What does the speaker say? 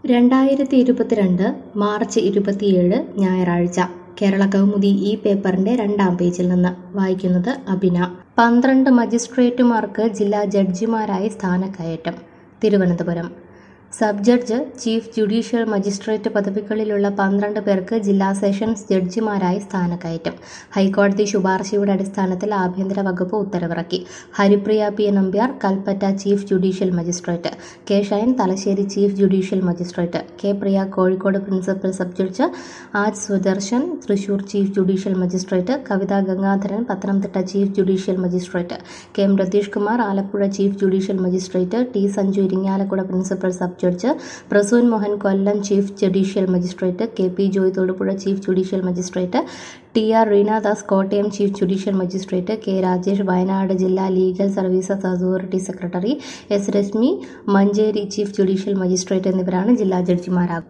രണ്ടായിരത്തി ഇരുപത്തിരണ്ട് മാർച്ച് ഇരുപത്തിയേഴ് ഞായറാഴ്ച കേരള കൗമുദി ഈ പേപ്പറിന്റെ രണ്ടാം പേജിൽ നിന്ന് വായിക്കുന്നത് അഭിന പന്ത്രണ്ട് മജിസ്ട്രേറ്റുമാർക്ക് ജില്ലാ ജഡ്ജിമാരായി സ്ഥാനക്കയറ്റം Thiruvananthapuram sub judge chief judicial magistrate പദവികളിലുള്ള പന്ത്രണ്ട് പേർക്ക് ജില്ലാ സെഷൻസ് ജഡ്ജിമാരായി സ്ഥാനക്കയറ്റം ഹൈക്കോടതി ശുപാർശയുടെ അടിസ്ഥാനത്തിൽ ആഭ്യന്തര വകുപ്പ് ഉത്തരവിറക്കി Haripriya P Nambiar Kalpetta chief judicial magistrate K Shine Thalassery chief judicial magistrate K Priya Kozhikode principal sub judge ആജ് Sudarshan Thrissur chief judicial magistrate Kavitha Gangadharan Pathanamthitta chief judicial magistrate K M Ratheesh Kumar Alappuzha chief judicial magistrate T Sanju Irinjalakuda principal sub judge Prasoon Mohan Kollam chief judicial magistrate K P Joy Thodupuzha chief judicial magistrate T R Reenadas Kottayam chief judicial magistrate K Rajesh Wayanad ജില്ലാ legal services authority secretary S Reshmi Manjeri chief judicial magistrate എന്നിവരാണ് ജില്ലാ ജഡ്ജിമാരാകുന്നത്